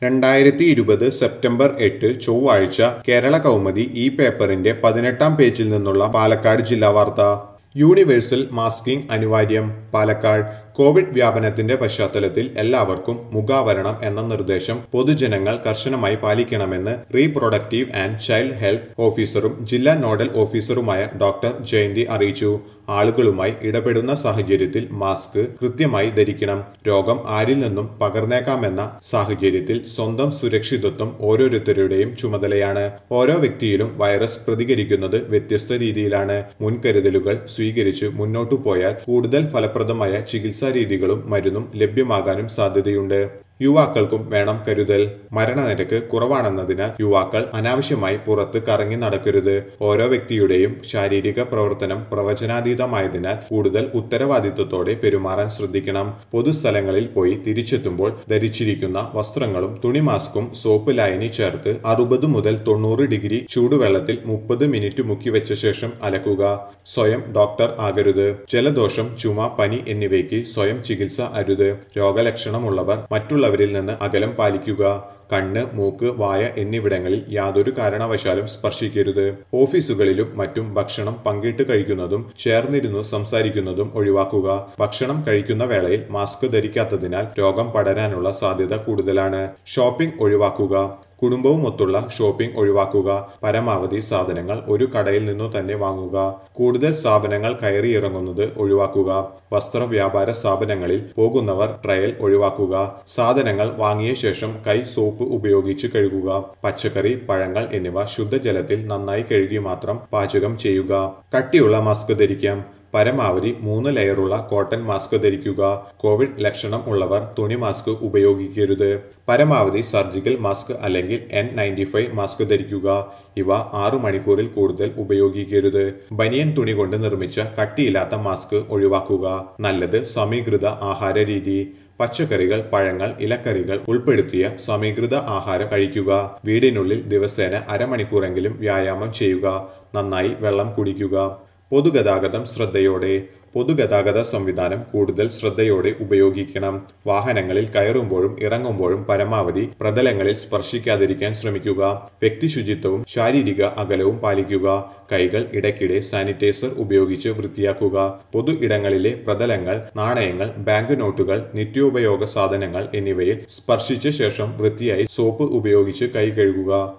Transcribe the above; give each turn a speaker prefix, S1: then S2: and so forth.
S1: രണ്ടായിരത്തി ഇരുപത് സെപ്റ്റംബർ എട്ട് ചൊവ്വാഴ്ച കേരള കൗമുദി ഈ പേപ്പറിന്റെ പതിനെട്ടാം പേജിൽ നിന്നുള്ള പാലക്കാട് ജില്ലാ വാർത്ത യൂണിവേഴ്സൽ മാസ്കിംഗ് അനിവാര്യം പാലക്കാട് കോവിഡ് വ്യാപനത്തിന്റെ പശ്ചാത്തലത്തിൽ എല്ലാവർക്കും മുഖാവരണം എന്ന നിർദ്ദേശം പൊതുജനങ്ങൾ കർശനമായി പാലിക്കണമെന്ന് റീപ്രൊഡക്റ്റീവ് ആൻഡ് ചൈൽഡ് ഹെൽത്ത് ഓഫീസറും ജില്ലാ നോഡൽ ഓഫീസറുമായ ഡോക്ടർ ജയന്തി അറിയിച്ചു ആളുകളുമായി ഇടപെടുന്ന സാഹചര്യത്തിൽ മാസ്ക് കൃത്യമായി ധരിക്കണം രോഗം ആരിൽ നിന്നും പകർന്നേക്കാമെന്ന സാഹചര്യത്തിൽ സ്വന്തം സുരക്ഷിതത്വം ഓരോരുത്തരുടെയും ചുമതലയാണ് ഓരോ വ്യക്തിയിലും വൈറസ് പ്രതികരിക്കുന്നത് വ്യത്യസ്ത രീതിയിലാണ് മുൻകരുതലുകൾ സ്വീകരിച്ച് മുന്നോട്ടു പോയാൽ കൂടുതൽ ഫലപ്രദമായ ചികിത്സാ രീതികളും മരുന്നും ലഭ്യമാകാനും സാധ്യതയുണ്ട് യുവാക്കൾക്കും വേണം കരുതൽ മരണനിരക്ക് കുറവാണെന്നതിനാൽ യുവാക്കൾ അനാവശ്യമായി പുറത്ത് കറങ്ങി നടക്കരുത് ഓരോ വ്യക്തിയുടെയും ശാരീരിക പ്രവർത്തനം പ്രവചനാതീതമായതിനാൽ കൂടുതൽ ഉത്തരവാദിത്വത്തോടെ പെരുമാറാൻ ശ്രദ്ധിക്കണം പൊതുസ്ഥലങ്ങളിൽ പോയി തിരിച്ചെത്തുമ്പോൾ ധരിച്ചിരിക്കുന്ന വസ്ത്രങ്ങളും തുണി മാസ്കും സോപ്പ് ലായനി ചേർത്ത് അറുപത് മുതൽ തൊണ്ണൂറ് ഡിഗ്രി ചൂടുവെള്ളത്തിൽ മുപ്പത് മിനിറ്റ് മുക്കിവെച്ച ശേഷം അലക്കുക സ്വയം ഡോക്ടർ ആകരുത് ജലദോഷം ചുമ പനി എന്നിവയ്ക്ക് സ്വയം ചികിത്സ അരുത് രോഗലക്ഷണമുള്ളവർ മറ്റുള്ളവരിൽ നിന്ന് അകലം പാലിക്കുക കണ്ണ് മൂക്ക് വായ എന്നിവിടങ്ങളിൽ യാതൊരു കാരണവശാലും സ്പർശിക്കരുത് ഓഫീസുകളിലും മറ്റും ഭക്ഷണം പങ്കിട്ട് കഴിക്കുന്നതും ചേർന്നിരുന്നു സംസാരിക്കുന്നതും ഒഴിവാക്കുക ഭക്ഷണം കഴിക്കുന്ന വേളയിൽ മാസ്ക് ധരിക്കാത്തതിനാൽ രോഗം പടരാനുള്ള സാധ്യത കൂടുതലാണ് ഷോപ്പിംഗ് ഒഴിവാക്കുക കുടുംബവുമൊത്തുള്ള ഷോപ്പിംഗ് ഒഴിവാക്കുക പരമാവധി സാധനങ്ങൾ ഒരു കടയിൽ നിന്നു തന്നെ വാങ്ങുക കൂടുതൽ സ്ഥാപനങ്ങൾ കയറിയിറങ്ങുന്നത് ഒഴിവാക്കുക വസ്ത്ര വ്യാപാര സ്ഥാപനങ്ങളിൽ പോകുന്നവർ ട്രയൽ ഒഴിവാക്കുക സാധനങ്ങൾ വാങ്ങിയ ശേഷം കൈ സോപ്പ് ഉപയോഗിച്ച് കഴുകുക പച്ചക്കറി പഴങ്ങൾ എന്നിവ ശുദ്ധജലത്തിൽ നന്നായി കഴുകി മാത്രം പാചകം ചെയ്യുക കട്ടിയുള്ള മാസ്ക് ധരിക്കാം പരമാവധി മൂന്ന് ലെയറുള്ള കോട്ടൺ മാസ്ക് ധരിക്കുക കോവിഡ് ലക്ഷണം ഉള്ളവർ തുണി മാസ്ക് ഉപയോഗിക്കരുത് പരമാവധി സർജിക്കൽ മാസ്ക് അല്ലെങ്കിൽ എൻ നയൻറ്റി ഫൈവ് മാസ്ക് ധരിക്കുക ഇവ ആറു മണിക്കൂറിൽ കൂടുതൽ ഉപയോഗിക്കരുത് ബനിയൻ തുണി കൊണ്ട് നിർമ്മിച്ച കട്ടിയില്ലാത്ത മാസ്ക് ഒഴിവാക്കുക നല്ലത് സമീകൃത ആഹാര രീതി പച്ചക്കറികൾ പഴങ്ങൾ ഇലക്കറികൾ ഉൾപ്പെടുത്തിയ സമീകൃത ആഹാരം കഴിക്കുക വീടിനുള്ളിൽ ദിവസേന അരമണിക്കൂറെങ്കിലും വ്യായാമം ചെയ്യുക നന്നായി വെള്ളം കുടിക്കുക പൊതുഗതാഗതം ശ്രദ്ധയോടെ പൊതുഗതാഗത സംവിധാനം കൂടുതൽ ശ്രദ്ധയോടെ ഉപയോഗിക്കണം വാഹനങ്ങളിൽ കയറുമ്പോഴും ഇറങ്ങുമ്പോഴും പരമാവധി പ്രതലങ്ങളിൽ സ്പർശിക്കാതിരിക്കാൻ ശ്രമിക്കുക വ്യക്തി ശുചിത്വവും ശാരീരിക അകലവും പാലിക്കുക കൈകൾ ഇടയ്ക്കിടെ സാനിറ്റൈസർ ഉപയോഗിച്ച് വൃത്തിയാക്കുക പൊതു ഇടങ്ങളിലെ പ്രതലങ്ങൾ നാണയങ്ങൾ ബാങ്ക് നോട്ടുകൾ നിത്യോപയോഗ സാധനങ്ങൾ എന്നിവയിൽ സ്പർശിച്ച ശേഷം വൃത്തിയായി സോപ്പ് ഉപയോഗിച്ച് കൈ കഴുകുക